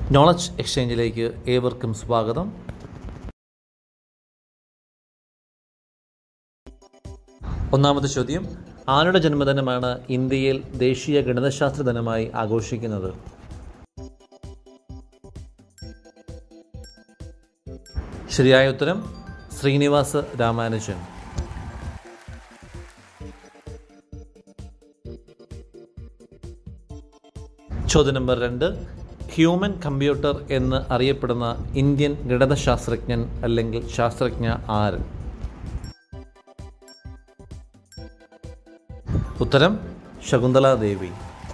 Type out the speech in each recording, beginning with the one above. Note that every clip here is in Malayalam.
നോളജ് എക്സ്ചേഞ്ചിലേക്ക് ഏവർക്കും സ്വാഗതം ഒന്നാമത്തെ ചോദ്യം ആരുടെ ജന്മദിനമാണ് ഇന്ത്യയിൽ ദേശീയ ഗണിതശാസ്ത്ര ദിനമായി ആഘോഷിക്കുന്നത് ശരിയായ ഉത്തരം ശ്രീനിവാസ രാമാനുജൻ ചോദ്യം നമ്പർ രണ്ട് ഹ്യൂമൻ കമ്പ്യൂട്ടർ എന്ന് അറിയപ്പെടുന്ന ഇന്ത്യൻ ഗണിതശാസ്ത്രജ്ഞൻ അല്ലെങ്കിൽ ശാസ്ത്രജ്ഞ ആര് ഉത്തരം ശകുന്തള ദേവി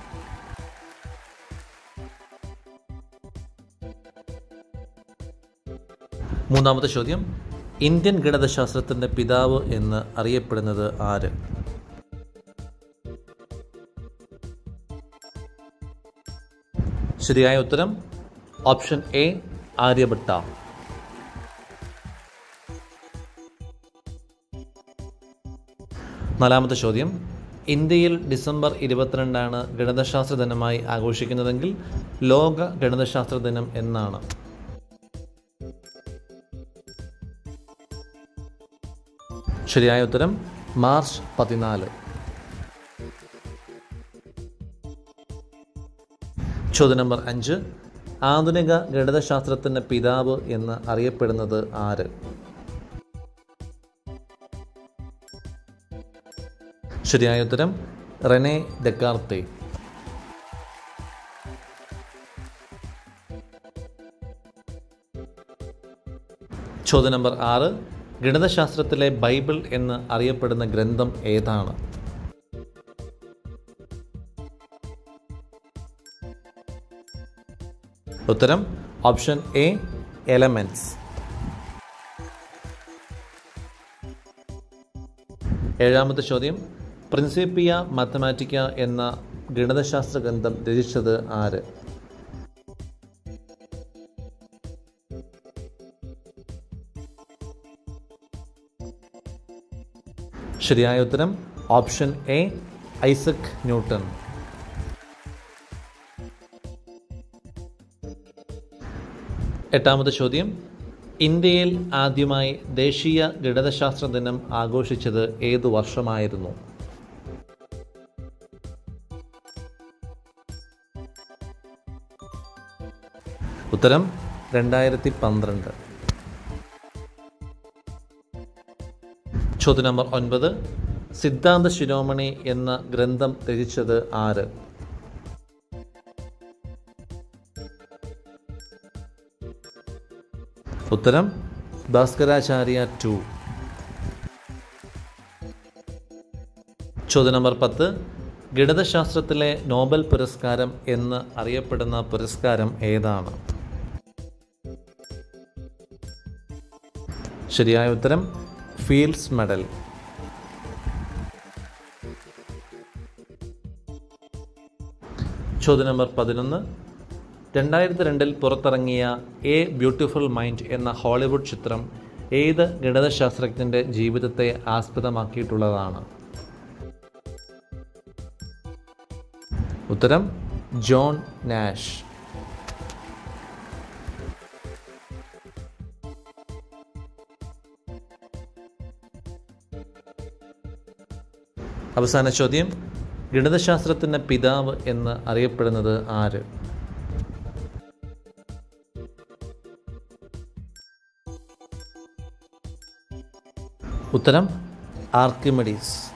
മൂന്നാമത്തെ ചോദ്യം ഇന്ത്യൻ ഗണിതശാസ്ത്രത്തിൻ്റെ പിതാവ് എന്ന് അറിയപ്പെടുന്നത് ആര് ശരിയായ ഉത്തരം ഓപ്ഷൻ എ ആര്യഭട്ട നാലാമത്തെ ചോദ്യം ഇന്ത്യയിൽ ഡിസംബർ ഇരുപത്തിരണ്ടാണ് ഗണിതശാസ്ത്ര ദിനമായി ആഘോഷിക്കുന്നതെങ്കിൽ ലോക ഗണിതശാസ്ത്ര ദിനം എന്നാണ് ശരിയായ ഉത്തരം മാർച്ച് പതിനാല് ചോദ്യം നമ്പർ അഞ്ച് ആധുനിക ഗണിതശാസ്ത്രത്തിൻ്റെ പിതാവ് എന്ന് അറിയപ്പെടുന്നത് ആര് ശരിയായ ഉത്തരം റെനെ ഡെക്കാർത്തെ ചോദ്യം നമ്പർ ആറ് ഗണിതശാസ്ത്രത്തിലെ ബൈബിൾ എന്ന് അറിയപ്പെടുന്ന ഗ്രന്ഥം ഏതാണ് ഉത്തരം ഓപ്ഷൻ എ എലമെൻറ്റ്സ് ഏഴാമത്തെ ചോദ്യം പ്രിൻസിപ്പിയ മാത്തമാറ്റിക്ക എന്ന ഗണിതശാസ്ത്ര ഗ്രന്ഥം രചിച്ചത് ആര് ശരിയായ ഉത്തരം ഓപ്ഷൻ എ ഐസക് ന്യൂട്ടൺ എട്ടാമത്തെ ചോദ്യം ഇന്ത്യയിൽ ആദ്യമായി ദേശീയ ഗണിതശാസ്ത്ര ദിനം ആഘോഷിച്ചത് ഏതു വർഷമായിരുന്നു ഉത്തരം രണ്ടായിരത്തി പന്ത്രണ്ട് ചോദ്യം നമ്പർ ഒൻപത് സിദ്ധാന്ത ശിരോമണി എന്ന ഗ്രന്ഥം രചിച്ചത് ആര് ഉത്തരം ഭാസ്കരാചാര്യ ടു ചോദ്യം നമ്പർ പത്ത് ഗണിതശാസ്ത്രത്തിലെ നോബൽ പുരസ്കാരം എന്ന് അറിയപ്പെടുന്ന പുരസ്കാരം ഏതാണ് ശരിയായ ഉത്തരം ഫീൽഡ്സ് മെഡൽ ചോദ്യം നമ്പർ പതിനൊന്ന് രണ്ടായിരത്തി രണ്ടിൽ പുറത്തിറങ്ങിയ എ ബ്യൂട്ടിഫുൾ മൈൻഡ് എന്ന ഹോളിവുഡ് ചിത്രം ഏത് ഗണിതശാസ്ത്രജ്ഞൻ്റെ ജീവിതത്തെ ആസ്പദമാക്കിയിട്ടുള്ളതാണ് ഉത്തരം ജോൺ നാഷ് അവസാന ചോദ്യം ഗണിതശാസ്ത്രത്തിൻ്റെ പിതാവ് എന്ന് അറിയപ്പെടുന്നത് ആര് ഉത്തരം ആർക്കിമിഡീസ്